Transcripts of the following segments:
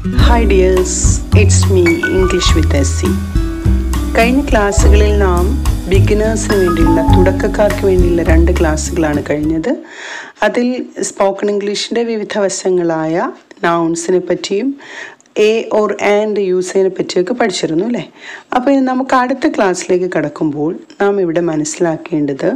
hi dears it's me English with S C കഴിഞ്ഞ ക്ലാസ്സുകളിൽ നാം ബിഗിനേഴ്സിന് വേണ്ടിയുള്ള തുടക്കക്കാർക്ക് വേണ്ടിയുള്ള രണ്ട് ക്ലാസ്സുകളാണ് കഴിഞ്ഞത് അതിൽ സ്പോക്കൺ ഇംഗ്ലീഷിൻ്റെ വിവിധ വശങ്ങളായ നൗൺസിനെ പറ്റിയും എ ഓർ ആൻഡ് യൂസിനെ പറ്റിയൊക്കെ പഠിച്ചിരുന്നു അല്ലേ അപ്പോൾ ഇനി നമുക്ക് അടുത്ത ക്ലാസ്സിലേക്ക് കടക്കുമ്പോൾ നാം ഇവിടെ മനസ്സിലാക്കേണ്ടത്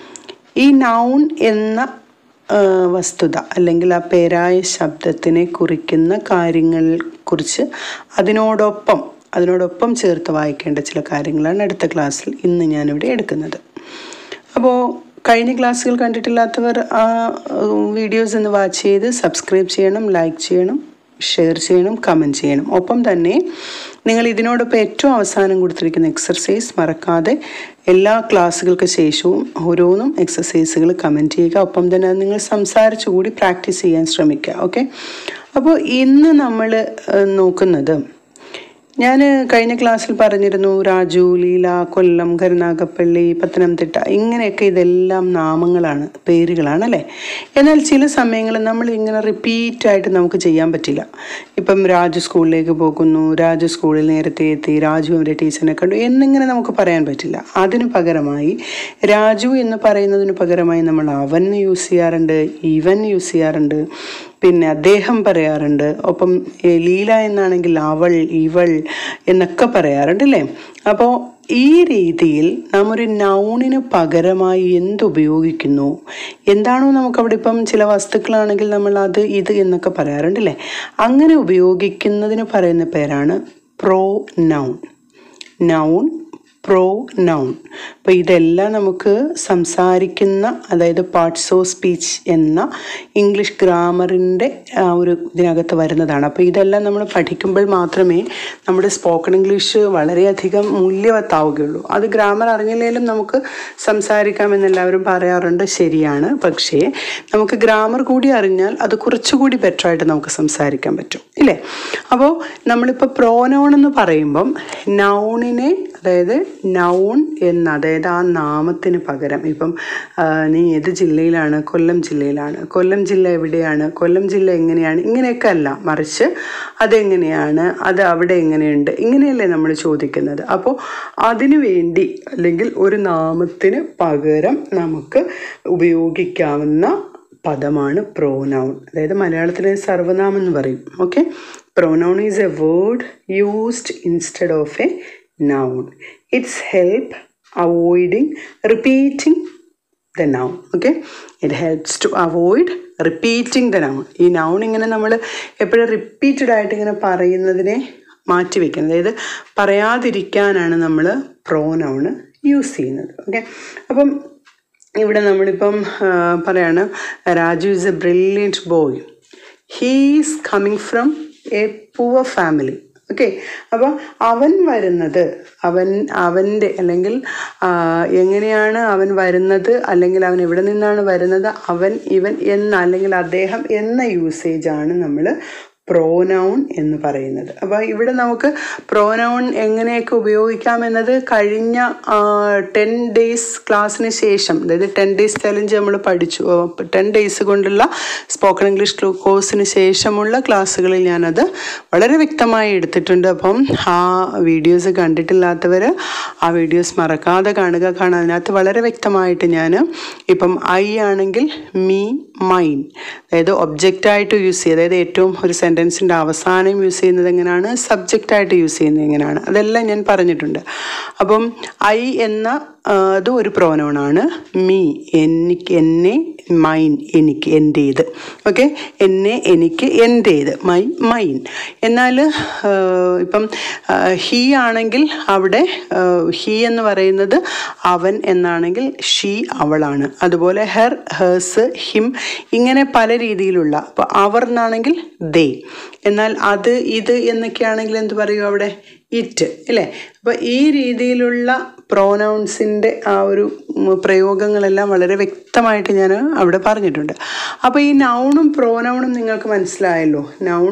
ഈ നൗൺ എന്ന ആ, വസ്തുത അല്ലെങ്കിൽ ആ പേരായ ശബ്ദത്തിനെ കുറിക്കുന്ന കാര്യങ്ങൾ കുറിച്ച് അതിനോടൊപ്പം അതിനോടൊപ്പം ചേർത്ത് വായിക്കേണ്ട ചില കാര്യങ്ങളാണ് അടുത്ത ക്ലാസ്സിൽ ഇന്ന് ഞാനിവിടെ എടുക്കുന്നത് അപ്പോൾ കഴിഞ്ഞ ക്ലാസ്സുകൾ കണ്ടിട്ടില്ലാത്തവർ ആ വീഡിയോസ് ഒന്ന് വാച്ച് ചെയ്ത് സബ്സ്ക്രൈബ് ചെയ്യണം ലൈക്ക് ചെയ്യണം ഷെയർ ചെയ്യണം കമൻറ്റ് ചെയ്യണം ഒപ്പം തന്നെ നിങ്ങൾ ഇതിനോടൊപ്പം ഏറ്റവും അവസാനം കൊടുത്തിരിക്കുന്ന എക്സർസൈസ് മറക്കാതെ എല്ലാ ക്ലാസ്സുകൾക്ക് ശേഷവും ഓരോന്നും എക്സസൈസുകൾ കമൻറ്റ് ചെയ്യുക ഒപ്പം തന്നെ അത് നിങ്ങൾ സംസാരിച്ചു കൂടി പ്രാക്ടീസ് ചെയ്യാൻ ശ്രമിക്കുക ഓക്കെ അപ്പോൾ ഇന്ന് നമ്മൾ നോക്കുന്നത് ഞാൻ കഴിഞ്ഞ ക്ലാസ്സിൽ പറഞ്ഞിരുന്നു രാജു ലീല കൊല്ലം കരുനാഗപ്പള്ളി പത്തനംതിട്ട ഇങ്ങനെയൊക്കെ ഇതെല്ലാം നാമങ്ങളാണ് പേരുകളാണ് അല്ലേ എന്നാൽ ചില സമയങ്ങളിൽ നമ്മൾ ഇങ്ങനെ റിപ്പീറ്റായിട്ട് നമുക്ക് ചെയ്യാൻ പറ്റില്ല ഇപ്പം രാജു സ്കൂളിലേക്ക് പോകുന്നു രാജു സ്കൂളിൽ നേരത്തെ എത്തി രാജു അവരുടെ ടീച്ചറിനെ കണ്ടു എന്നിങ്ങനെ നമുക്ക് പറയാൻ പറ്റില്ല അതിനു പകരമായി രാജു എന്ന് പറയുന്നതിന് പകരമായി നമ്മൾ അവൻ യൂസ് ചെയ്യാറുണ്ട് ഇവൻ യൂസ് ചെയ്യാറുണ്ട് പിന്നെ അദ്ദേഹം പറയാറുണ്ട് ഒപ്പം ഏ, ലീല എന്നാണെങ്കിൽ അവൾ ഇവൾ എന്നൊക്കെ പറയാറുണ്ട് അല്ലേ അപ്പോൾ ഈ രീതിയിൽ നാം ഒരു നൗണിന് പകരമായി എന്തുപയോഗിക്കുന്നു എന്താണോ നമുക്കവിടെ ഇപ്പം ചില വസ്തുക്കളാണെങ്കിൽ നമ്മൾ അത് ഇത് എന്നൊക്കെ പറയാറുണ്ട് അല്ലേ അങ്ങനെ ഉപയോഗിക്കുന്നതിന് പറയുന്ന പേരാണ് pronoun noun pronoun അപ്പോൾ ഇതെല്ലാം നമുക്ക് സംസാരിക്കുന്ന അതായത് പാർട്സ് ഓഫ് സ്പീച്ച് എന്ന ഇംഗ്ലീഷ് ഗ്രാമറിൻ്റെ ഒരു ഇതിനകത്ത് വരുന്നതാണ് അപ്പോൾ ഇതെല്ലാം നമ്മൾ പഠിക്കുമ്പോൾ മാത്രമേ നമ്മുടെ സ്പോക്കൺ ഇംഗ്ലീഷ് വളരെയധികം മൂല്യവത്താവുകയുള്ളൂ അത് ഗ്രാമർ അറിഞ്ഞില്ലെങ്കിലും നമുക്ക് സംസാരിക്കാമെന്ന് എല്ലാവരും പറയാറുണ്ട് ശരിയാണ് പക്ഷേ നമുക്ക് ഗ്രാമർ കൂടി അറിഞ്ഞാൽ അത് കുറച്ചുകൂടി ബെറ്റർ ആയിട്ട് നമുക്ക് സംസാരിക്കാൻ പറ്റും ഇല്ലേ അപ്പോൾ നമ്മളിപ്പോൾ പ്രോനൗൺ എന്ന് പറയുമ്പം നൗണിനെ അതായത് നൗൺ എന്ന അതായത് ആ നാമത്തിന് പകരം ഇപ്പം ആ, നീ ഏത് ജില്ലയിലാണ് കൊല്ലം ജില്ലയിലാണ് കൊല്ലം ജില്ല എവിടെയാണ് കൊല്ലം ജില്ല എങ്ങനെയാണ് ഇങ്ങനെയൊക്കെ അല്ല മറിച്ച് അതെങ്ങനെയാണ് അത് അവിടെ എങ്ങനെയുണ്ട് ഇങ്ങനെയല്ലേ നമ്മൾ ചോദിക്കുന്നത് അപ്പോൾ അതിനു വേണ്ടി അല്ലെങ്കിൽ ഒരു നാമത്തിന് പകരം നമുക്ക് ഉപയോഗിക്കാവുന്ന പദമാണ് പ്രോനൗൺ അതായത് മലയാളത്തിൽ സർവനാമം എന്ന് പറയും okay pronoun is a word used instead of a noun it's help avoiding repeating the noun okay it helps to avoid repeating the noun ഈ നൗൺ ഇങ്ങനെ നമ്മൾ എപ്പോഴും റിപ്പീറ്റഡ് ആയിട്ട് ഇങ്ങനെ പറയുന്നതിനെ മാറ്റി വെക്കുന്നത് അതായത് പറയാതിരിക്കാനാണ് നമ്മൾ പ്രോനൗണ് യൂസ് ചെയ്യുന്നത് ഓക്കെ അപ്പം ഇവിടെ നമ്മളിപ്പം ആ, പറയാണ് Raju is a brilliant boy he's coming from a poor family okay അപ്പോൾ അവൻ വരുന്നത് അവൻ അവൻ്റെ അല്ലെങ്കിൽ ആ, എങ്ങനെയാണ് അവൻ വരുന്നത് അല്ലെങ്കിൽ അവൻ എവിടെ നിന്നാണ് വരുന്നത് അവൻ ഇവൻ എന്ന അല്ലെങ്കിൽ അദ്ദേഹം എന്ന യൂസേജാണ് നമ്മൾ പ്രോനൗൺ എന്ന് പറയുന്നത് അപ്പോൾ ഇവിടെ നമുക്ക് പ്രോനൗൺ എങ്ങനെയൊക്കെ ഉപയോഗിക്കാമെന്നത് കഴിഞ്ഞ ടെൻ ഡേയ്സ് ക്ലാസ്സിന് ശേഷം അതായത് ടെൻ ഡേയ്സ് ചലഞ്ച് നമ്മൾ പഠിച്ചു ടെൻ ഡേയ്സ് കൊണ്ടുള്ള സ്പോക്കൺ ഇംഗ്ലീഷ് കോഴ്സിന് ശേഷമുള്ള ക്ലാസ്സുകളിൽ ഞാനത് വളരെ വ്യക്തമായി എടുത്തിട്ടുണ്ട് അപ്പം ആ വീഡിയോസ് കണ്ടിട്ടില്ലാത്തവർ ആ വീഡിയോസ് മറക്കാതെ കാണുക കാരണം അതിനകത്ത് വളരെ വ്യക്തമായിട്ട് ഞാൻ ഇപ്പം ഐ ആണെങ്കിൽ മീ മൈൻ അതായത് ഒബ്ജക്റ്റായിട്ട് യൂസ് ചെയ്യുക അതായത് ഏറ്റവും ഒരു സെൻറ്റൻസിൻ്റെ അവസാനം യൂസ് ചെയ്യുന്നത് എങ്ങനെയാണ് സബ്ജക്റ്റായിട്ട് യൂസ് ചെയ്യുന്നത് എങ്ങനെയാണ് അതെല്ലാം ഞാൻ പറഞ്ഞിട്ടുണ്ട് അപ്പം ഐ എന്ന ആ, അതും ഒരു പ്രോനൗണാണ് മീ എനിക്ക് എന്നെ മൈൻ എനിക്ക് എൻ്റേത് ഓക്കെ എന്നെ എനിക്ക് എൻ്റേത് മൈ മൈൻ എന്നാൽ ആ, ഇപ്പം ഹീ ആണെങ്കിൽ അവിടെ ഹീ എന്ന് പറയുന്നത് അവൻ എന്നാണെങ്കിൽ ഷീ അവളാണ് അതുപോലെ ഹെർ ഹേഴ്സ് ഹിം ഇങ്ങനെ പല രീതിയിലുള്ള അപ്പോൾ അവർ എന്നാണെങ്കിൽ ദേ എന്നാൽ അത് ഇത് എന്നൊക്കെയാണെങ്കിൽ എന്ത് പറയും അവിടെ ഇറ്റ് അല്ലേ അപ്പോൾ ഈ രീതിയിലുള്ള പ്രോനൗൺസിൻ്റെ ആ ഒരു ഉം, പ്രയോഗങ്ങളെല്ലാം വളരെ വ്യക്ത വ്യക്തമായിട്ട് ഞാൻ അവിടെ പറഞ്ഞിട്ടുണ്ട് അപ്പോൾ ഈ നൗണും പ്രോനൗണും നിങ്ങൾക്ക് മനസ്സിലായല്ലോ നൗൺ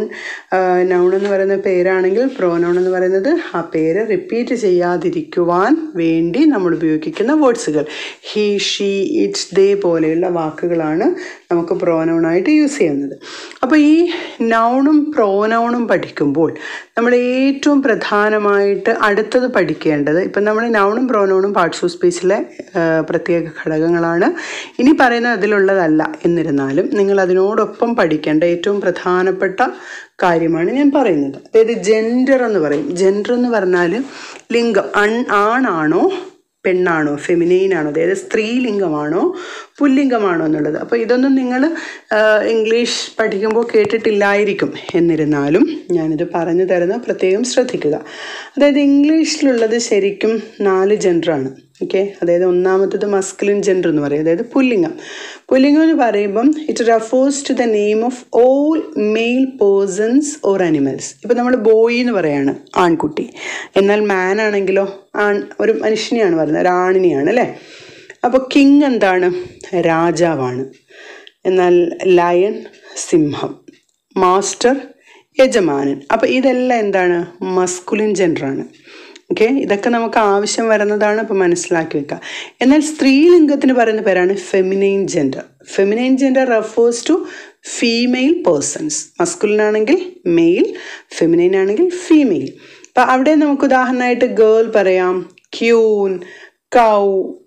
നൗൺ എന്ന് പറയുന്ന പേരാണെങ്കിൽ പ്രോനൗൺ എന്ന് പറയുന്നത് ആ പേര് റിപ്പീറ്റ് ചെയ്യാതിരിക്കുവാൻ വേണ്ടി നമ്മൾ ഉപയോഗിക്കുന്ന വേർഡ്സുകൾ ഹി ഷീ ഇറ്റ്സ് ദേ പോലെയുള്ള വാക്കുകളാണ് നമുക്ക് പ്രോനൗണായിട്ട് യൂസ് ചെയ്യുന്നത് അപ്പോൾ ഈ നൗണും പ്രോനൗണും പഠിക്കുമ്പോൾ നമ്മൾ ഏറ്റവും പ്രധാനമായിട്ട് അടുത്തത് പഠിക്കേണ്ടത് ഇപ്പം നമ്മൾ നൗണും പ്രോനൗണും പാർട്സ് ഓഫ് സ്പീച്ചിലെ പ്രത്യേക ഘടകങ്ങളാണ് ഇനി പറയുന്നത് അതിലുള്ളതല്ല എന്നിരുന്നാലും നിങ്ങൾ അതിനോടൊപ്പം പഠിക്കേണ്ട ഏറ്റവും പ്രധാനപ്പെട്ട കാര്യമാണ് ഞാൻ പറയുന്നത് അതായത് ജെൻഡർ എന്ന് പറയും ജെൻഡർ എന്ന് പറഞ്ഞാൽ ലിംഗം അൺ ആണാണോ പെണ്ണാണോ ഫെമിനൈൻ ആണോ അതായത് സ്ത്രീലിംഗമാണോ പുല്ലിംഗമാണോ എന്നുള്ളത് അപ്പോൾ ഇതൊന്നും നിങ്ങൾ ഇംഗ്ലീഷ് പഠിക്കുമ്പോൾ കേട്ടിട്ടില്ലായിരിക്കും എന്നിരുന്നാലും ഞാനിത് പറഞ്ഞു തരുന്നത് പ്രത്യേകം ശ്രദ്ധിക്കുക അതായത് ഇംഗ്ലീഷിലുള്ളത് ശരിക്കും നാല് ജെൻഡറാണ് ഓക്കെ അതായത് ഒന്നാമത്തത് മസ്കുലിൻ ജെൻഡർ എന്ന് പറയും അതായത് പുല്ലിംഗം പുല്ലിംഗം എന്ന് പറയുമ്പം it refers to the name of all male persons or animals ഇപ്പം നമ്മൾ ബോയ് എന്ന് പറയാണ് ആൺകുട്ടി എന്നാൽ മാൻ ആണെങ്കിലോ ആൺ ഒരു മനുഷ്യനെയാണ് പറയുന്നത് ഒരു ആണിനെയാണ് അല്ലേ അപ്പോൾ കിങ് എന്താണ് രാജാവാണ് എന്നാൽ ലയൺ സിംഹം മാസ്റ്റർ യജമാനൻ അപ്പോൾ ഇതെല്ലാം എന്താണ് മസ്കുലിൻ ജെൻഡറാണ് ഓക്കെ ഇതൊക്കെ നമുക്ക് ആവശ്യം വരുന്നതാണ് ഇപ്പോൾ മനസ്സിലാക്കി വെക്കുക എന്നാൽ സ്ത്രീലിംഗത്തിന് പറയുന്ന പേരാണ് feminine gender feminine gender refers to female persons masculine ആണെങ്കിൽ മെയിൽ ഫെമിനൈൻ ആണെങ്കിൽ ഫീമെയിൽ അപ്പം അവിടെ നമുക്ക് ഉദാഹരണമായിട്ട് ഗേൾ പറയാം queen cow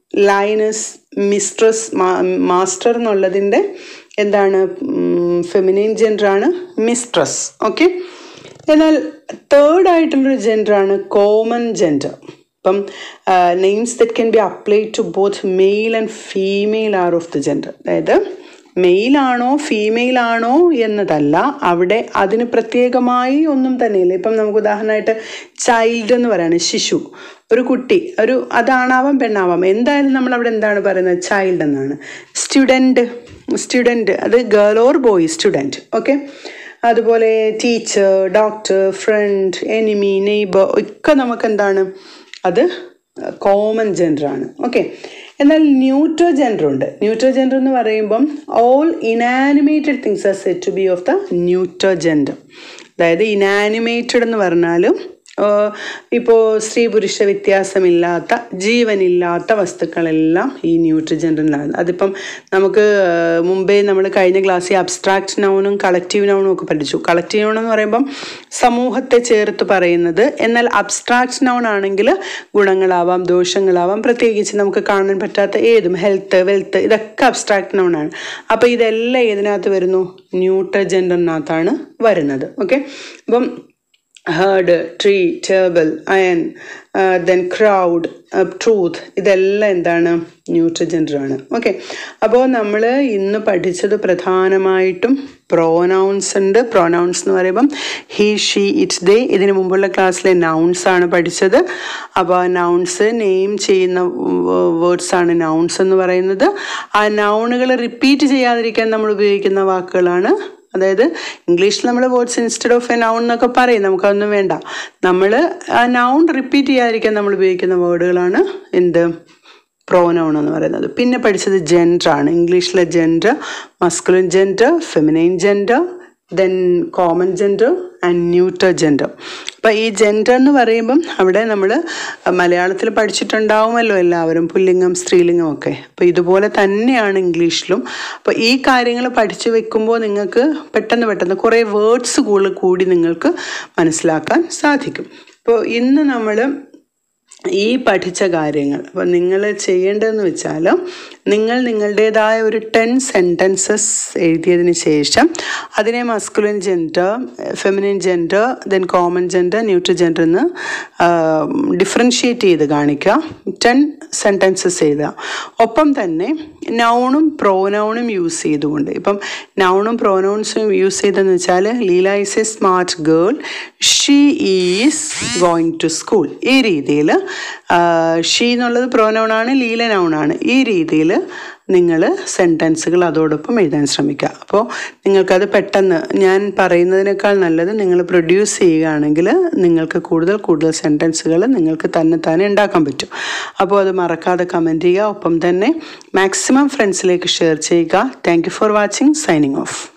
lioness mistress master എന്നുള്ളതിൻ്റെ എന്താണ് ഫെമിനൈൻ ജെൻഡറാണ് മിസ്ട്രസ് ഓക്കെ എന്നാൽ തേർഡ് ആയിട്ടുള്ളൊരു ജെൻഡറാണ് കോമൺ ജെൻഡർ ഇപ്പം names that can be apply to both male and female are of the gender അതായത് മെയിലാണോ ഫീമെയിൽ ആണോ എന്നതല്ല അവിടെ അതിന് പ്രത്യേകമായി ഒന്നും തന്നെയില്ല ഇപ്പം നമുക്ക് ഉദാഹരണമായിട്ട് ചൈൽഡ് എന്ന് പറയാണ് ശിശു ഒരു കുട്ടി ഒരു അതാണാവാം പെണ്ണാവാം എന്തായാലും നമ്മൾ അവിടെ എന്താണ് പറയുന്നത് ചൈൽഡ് എന്നാണ് സ്റ്റുഡൻറ്റ് സ്റ്റുഡൻറ്റ് അത് girl or boy student okay അതുപോലെ teacher doctor friend enemy neighbour ഒക്കെ നമുക്ക് എന്താണ് അത് കോമൺ ജെൻഡറാണ് ഓക്കെ എന്നാൽ ന്യൂട്രോ ജെൻഡർ ഉണ്ട് ന്യൂട്രോ ജെൻഡർ എന്ന് പറയുമ്പം all inanimated things are set to be of the neuter gender അതായത് ഇനാനിമേറ്റഡ് എന്ന് പറഞ്ഞാലും ഇപ്പോൾ സ്ത്രീ പുരുഷ വ്യത്യാസമില്ലാത്ത ജീവനില്ലാത്ത വസ്തുക്കളെല്ലാം ഈ ന്യൂട്രിജെൻഡറിലാണ് അതിപ്പം നമുക്ക് മുമ്പേ നമ്മൾ കഴിഞ്ഞ ക്ലാസ്സിൽ അബ്സ്ട്രാക്ട് നൗണും കളക്റ്റീവ് നൗണും ഒക്കെ പഠിച്ചു കളക്റ്റീവ് നൗൺ എന്ന് പറയുമ്പം സമൂഹത്തെ ചേർത്ത് പറയുന്നത് എന്നാൽ അബ്സ്ട്രാക്ട് നൗൺ ആണെങ്കിൽ ഗുണങ്ങളാവാം ദോഷങ്ങളാവാം പ്രത്യേകിച്ച് നമുക്ക് കാണാൻ പറ്റാത്ത ഏതും ഹെൽത്ത് വെൽത്ത് ഇതൊക്കെ അബ്സ്ട്രാക്ട് നൗൺ ആണ് അപ്പോൾ ഇതെല്ലാം ഏതിനകത്ത് വരുന്നു ന്യൂട്രജെൻഡറിനകത്താണ് വരുന്നത് ഓക്കെ അപ്പം herd tree table iron then crowd truth ഇതെല്ലാം എന്താണ് ന്യൂട്രജെൻഡറാണ് ഓക്കെ അപ്പോൾ നമ്മൾ ഇന്ന് പഠിച്ചത് പ്രധാനമായിട്ടും പ്രോനൗൺസ് ഉണ്ട് പ്രോനൗൺസ് എന്ന് പറയുമ്പം ഹീ ഷീ ഇറ്റ്സ് ദേ ഇതിന് മുമ്പുള്ള ക്ലാസ്സിലെ നൗൺസ് ആണ് പഠിച്ചത് അപ്പോൾ ആ നൗൺസ് നെയിം ചെയ്യുന്ന വേർഡ്സ് ആണ് നൗൺസ് എന്ന് പറയുന്നത് ആ നൗണുകൾ റിപ്പീറ്റ് ചെയ്യാതിരിക്കാൻ നമ്മൾ ഉപയോഗിക്കുന്ന വാക്കുകളാണ് അതായത് ഇംഗ്ലീഷിൽ നമ്മൾ words instead of a noun എന്നൊക്കെ പറയും നമുക്കതൊന്നും വേണ്ട നമ്മൾ ആ നൗൺ റിപ്പീറ്റ് ചെയ്യാതിരിക്കാൻ നമ്മൾ ഉപയോഗിക്കുന്ന വേർഡുകളാണ് എന്ത് പ്രോനൗൺ എന്ന് പറയുന്നത് പിന്നെ പഠിച്ചത് ജെൻഡർ ആണ് ഇംഗ്ലീഷിലെ gender masculine gender feminine gender then common gender and neuter gender അപ്പോൾ ഈ ജെൻഡർ എന്ന് പറയുമ്പം അവിടെ നമ്മൾ മലയാളത്തിൽ പഠിച്ചിട്ടുണ്ടാവുമല്ലോ എല്ലാവരും പുല്ലിംഗം സ്ത്രീലിംഗം ഒക്കെ അപ്പോൾ ഇതുപോലെ തന്നെയാണ് ഇംഗ്ലീഷിലും അപ്പോൾ ഈ കാര്യങ്ങൾ പഠിച്ചു വെക്കുമ്പോൾ നിങ്ങൾക്ക് പെട്ടെന്ന് പെട്ടെന്ന് കുറേ വേർഡ്സ് കൂടി നിങ്ങൾക്ക് മനസ്സിലാക്കാൻ സാധിക്കും അപ്പോൾ ഇന്ന് നമ്മൾ ഈ പഠിച്ച കാര്യങ്ങൾ അപ്പോൾ നിങ്ങൾ ചെയ്യേണ്ടതെന്ന് വെച്ചാൽ നിങ്ങൾ നിങ്ങളുടേതായ ഒരു ടെൻ സെൻറ്റൻസസ് എഴുതിയതിന് ശേഷം അതിനെ masculine gender feminine gender then common gender neuter gender എന്ന് ഡിഫറൻഷിയേറ്റ് ചെയ്ത് കാണിക്കുക ടെൻ സെൻറ്റൻസസ് എഴുതുക ഒപ്പം തന്നെ നൗണും പ്രോനൗണും യൂസ് ചെയ്തുകൊണ്ട് ഇപ്പം നൗണും പ്രോനൗൺസും യൂസ് ചെയ്തെന്ന് വെച്ചാൽ Leela is a smart girl she is going to school ഈ രീതിയിൽ ഷീ എന്നുള്ളത് പ്രോനൗണാണ് ലീല നൗണാണ് ഈ രീതിയിൽ നിങ്ങൾ സെൻറ്റൻസുകൾ അതോടൊപ്പം എഴുതാൻ ശ്രമിക്കുക അപ്പോൾ നിങ്ങൾക്കത് പെട്ടെന്ന് ഞാൻ പറയുന്നതിനേക്കാൾ നല്ലത് നിങ്ങൾ പ്രൊഡ്യൂസ് ചെയ്യുകയാണെങ്കിൽ നിങ്ങൾക്ക് കൂടുതൽ കൂടുതൽ സെൻറ്റൻസുകൾ നിങ്ങൾക്ക് തന്നെ തന്നെ ഉണ്ടാക്കാൻ പറ്റും അപ്പോൾ അത് മറക്കാതെ കമൻറ്റ് ചെയ്യുക ഒപ്പം തന്നെ മാക്സിമം ഫ്രണ്ട്സിലേക്ക് ഷെയർ ചെയ്യുക thank you for watching signing of